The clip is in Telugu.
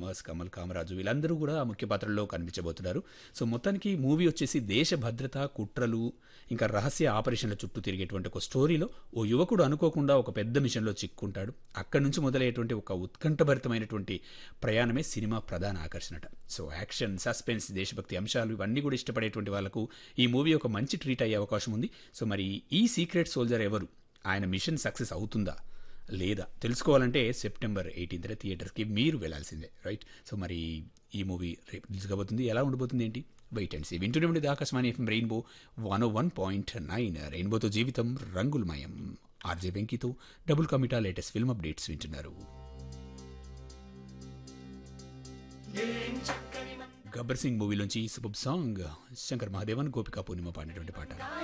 థామస్ కమల్ కామరాజు వీళ్ళందరూ కూడా ముఖ్య పాత్రల్లో కనిపించబోతున్నారు సో మొత్తానికి మూవీ వచ్చేసి దేశ భద్రత కుట్రలు ఇంకా రహస్య ఆపరేషన్ల చుట్టూ తిరిగేటువంటి ఒక స్టోరీలో ఓ యువకుడు అనుకోకుండా ఒక పెద్ద మిషన్లో చిక్కుంటాడు అక్కడి నుంచి మొదలయ్యేటువంటి ఒక ఉత్కంఠభరితమైనటువంటి ప్రయాణమే సినిమా ప్రధాన ఆకర్షణట సో యాక్షన్ సస్పెన్స్ దేశభక్తి అంశాలు ఇవన్నీ కూడా ఇష్టపడేటువంటి వాళ్ళకు ఈ మూవీ ఒక మంచి ట్రీట్ అయ్యే అవకాశం ఉంది సో మరి ఈ సీక్రెట్ సోల్జర్ ఎవరు ఆయన మిషన్ సక్సెస్ అవుతుందా లేదా తెలుసుకోవాలంటే సెప్టెంబర్ ఎయిటీన్త్న థియేటర్కి మీరు వెళ్ళాల్సిందే రైట్ సో మరి ఈ మూవీ రేపు రిలీజ్ కాబోతుంది ఎలా ఉండబోతుంది ఏంటి వెయిట్ అండ్ సీ వింటూనే ఉండేది Akashvani FM rainbow one o one point nine రెయిన్బోతో జీవితం రంగులమయం ఆర్జే వెంకీతో డబుల్ కమిటా లేటెస్ట్ ఫిల్మ్ అప్డేట్స్ వింటున్నారు గబ్బర్ సింగ్ మూవీలోంచి సూపర్ సాంగ్ శంకర్ మహాదేవన్ గోపికా పూర్ణిమ పాడినటువంటి పాట